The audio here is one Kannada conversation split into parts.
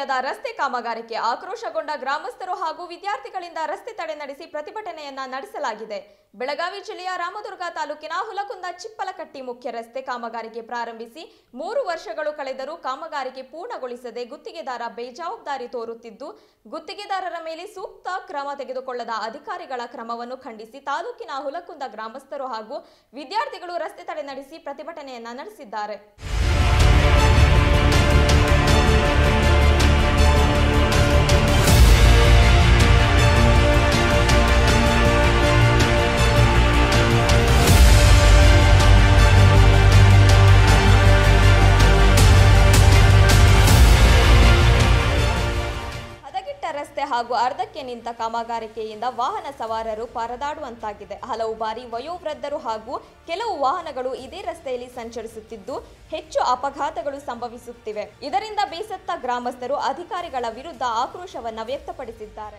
ಸಮಯದ ರಸ್ತೆ ಕಾಮಗಾರಿಕೆ ಆಕ್ರೋಶಗೊಂಡ ಗ್ರಾಮಸ್ಥರು ಹಾಗೂ ವಿದ್ಯಾರ್ಥಿಗಳಿಂದ ರಸ್ತೆ ತಡೆ ನಡೆಸಿ ಪ್ರತಿಭಟನೆಯನ್ನ ನಡೆಸಲಾಗಿದೆ ಬೆಳಗಾವಿ ಜಿಲ್ಲೆಯ ರಾಮದುರ್ಗ ತಾಲೂಕಿನ ಹುಲಕುಂದ ಚಿಪ್ಪಲಕಟ್ಟಿ ಮುಖ್ಯ ರಸ್ತೆ ಕಾಮಗಾರಿಕೆ ಪ್ರಾರಂಭಿಸಿ ಮೂರು ವರ್ಷಗಳು ಕಳೆದರೂ ಕಾಮಗಾರಿಕೆ ಪೂರ್ಣಗೊಳಿಸದೆ ಗುತ್ತಿಗೆದಾರ ಬೇಜವಾಬ್ದಾರಿ ತೋರುತ್ತಿದ್ದು ಗುತ್ತಿಗೆದಾರರ ಮೇಲೆ ಸೂಕ್ತ ಕ್ರಮ ತೆಗೆದುಕೊಳ್ಳದ ಅಧಿಕಾರಿಗಳ ಕ್ರಮವನ್ನು ಖಂಡಿಸಿ ತಾಲೂಕಿನ ಹುಲಕುಂದ ಗ್ರಾಮಸ್ಥರು ಹಾಗೂ ವಿದ್ಯಾರ್ಥಿಗಳು ರಸ್ತೆ ತಡೆ ನಡೆಸಿ ಪ್ರತಿಭಟನೆಯನ್ನ ನಡೆಸಿದ್ದಾರೆ ಹದಗೆಟ್ಟ ರಸ್ತೆ ಹಾಗೂ ಅರ್ಧಕ್ಕೆ ನಿಂತ ಕಾಮಗಾರಿಕೆಯಿಂದ ವಾಹನ ಸವಾರರು ಪರದಾಡುವಂತಾಗಿದೆ ಹಲವು ಬಾರಿ ವಯೋವೃದ್ಧರು ಹಾಗೂ ಕೆಲವು ವಾಹನಗಳು ಇದೇ ರಸ್ತೆಯಲ್ಲಿ ಸಂಚರಿಸುತ್ತಿದ್ದು ಹೆಚ್ಚು ಅಪಘಾತಗಳು ಸಂಭವಿಸುತ್ತಿವೆ ಇದರಿಂದ ಬೇಸತ್ತ ಗ್ರಾಮಸ್ಥರು ಅಧಿಕಾರಿಗಳ ವಿರುದ್ಧ ಆಕ್ರೋಶವನ್ನ ವ್ಯಕ್ತಪಡಿಸಿದ್ದಾರೆ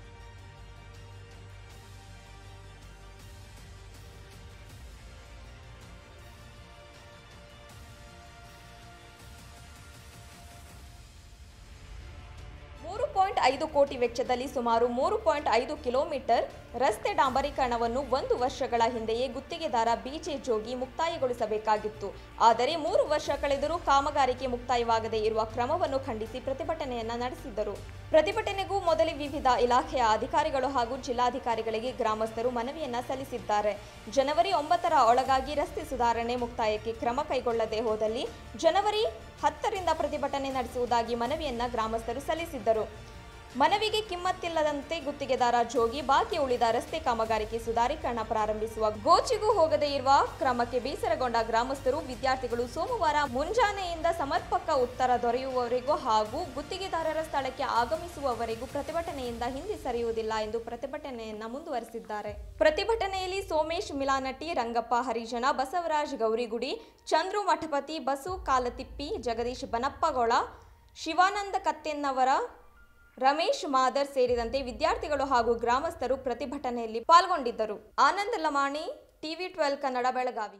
ಮೂರು ಪಾಯಿಂಟ್ ಐದು ಕೋಟಿ ವೆಚ್ಚದಲ್ಲಿ ಸುಮಾರು ಮೂರು ಪಾಯಿಂಟ್ ಐದು ಕಿಲೋಮೀಟರ್ ರಸ್ತೆ ಡಾಂಬರೀಕರಣವನ್ನು ಒಂದು ವರ್ಷಗಳ ಹಿಂದೆಯೇ ಗುತ್ತಿಗೆದಾರ ಬಿಜೆ ಜೋಗಿ ಮುಕ್ತಾಯಗೊಳಿಸಬೇಕಾಗಿತ್ತು ಆದರೆ ಮೂರು ವರ್ಷ ಕಳೆದರೂ ಕಾಮಗಾರಿಕೆ ಮುಕ್ತಾಯವಾಗದೇ ಇರುವ ಕ್ರಮವನ್ನು ಖಂಡಿಸಿ ಪ್ರತಿಭಟನೆಯನ್ನ ನಡೆಸಿದ್ದರು ಪ್ರತಿಭಟನೆಗೂ ಮೊದಲೇ ವಿವಿಧ ಇಲಾಖೆಯ ಅಧಿಕಾರಿಗಳು ಹಾಗೂ ಜಿಲ್ಲಾಧಿಕಾರಿಗಳಿಗೆ ಗ್ರಾಮಸ್ಥರು ಮನವಿಯನ್ನ ಸಲ್ಲಿಸಿದ್ದಾರೆ ಜನವರಿ ಒಂಬತ್ತರ ಒಳಗಾಗಿ ರಸ್ತೆ ಸುಧಾರಣೆ ಮುಕ್ತಾಯಕ್ಕೆ ಕ್ರಮ ಕೈಗೊಳ್ಳದೆ ಹೋದಲ್ಲಿ ಜನವರಿ ಹತ್ತರಿಂದ ಪ್ರತಿಭಟನೆ ನಡೆಸುವುದಾಗಿ ಮನವಿಯನ್ನ ಗ್ರಾಮಸ್ಥರು ಸಲ್ಲಿಸಿದ್ದರು ಮನವಿಗೆ ಕಿಮ್ಮತ್ತಿಲ್ಲದಂತೆ ಗುತ್ತಿಗೆದಾರ ಜೋಗಿ ಬಾಕಿ ಉಳಿದ ರಸ್ತೆ ಕಾಮಗಾರಿಕೆ ಸುಧಾರೀಕರಣ ಪ್ರಾರಂಭಿಸುವ ಗೋಚಿಗೂ ಹೋಗದೇ ಇರುವ ಕ್ರಮಕ್ಕೆ ಬೇಸರಗೊಂಡ ಗ್ರಾಮಸ್ಥರು ವಿದ್ಯಾರ್ಥಿಗಳು ಸೋಮವಾರ ಮುಂಜಾನೆಯಿಂದ ಸಮರ್ಪಕ ಉತ್ತರ ದೊರೆಯುವವರೆಗೂ ಹಾಗೂ ಗುತ್ತಿಗೆದಾರರ ಸ್ಥಳಕ್ಕೆ ಆಗಮಿಸುವವರೆಗೂ ಪ್ರತಿಭಟನೆಯಿಂದ ಹಿಂದೆ ಸರಿಯುವುದಿಲ್ಲ ಎಂದು ಪ್ರತಿಭಟನೆಯನ್ನ ಮುಂದುವರೆಸಿದ್ದಾರೆ ಪ್ರತಿಭಟನೆಯಲ್ಲಿ ಸೋಮೇಶ್ ಮಿಲಾನಟ್ಟಿ ರಂಗಪ್ಪ ಹರಿಜನ ಬಸವರಾಜ್ ಗೌರಿಗುಡಿ ಚಂದ್ರು ಮಠಪತಿ ಬಸು ಕಾಲತಿಪ್ಪಿ ಜಗದೀಶ್ ಬನಪ್ಪಗೊಳ ಶಿವಾನಂದ ಕತ್ತೆನ್ನವರ ರಮೇಶ್ ಮಾದರ್ ಸೇರಿದಂತೆ ವಿದ್ಯಾರ್ಥಿಗಳು ಹಾಗೂ ಗ್ರಾಮಸ್ಥರು ಪ್ರತಿಭಟನೆಯಲ್ಲಿ ಪಾಲ್ಗೊಂಡಿದ್ದರು Anand Lamani TV twelve Kannada Belagavi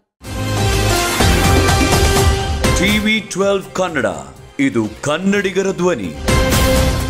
TV twelve Kannada ಇದು ಕನ್ನಡಿಗರ ಧ್ವನಿ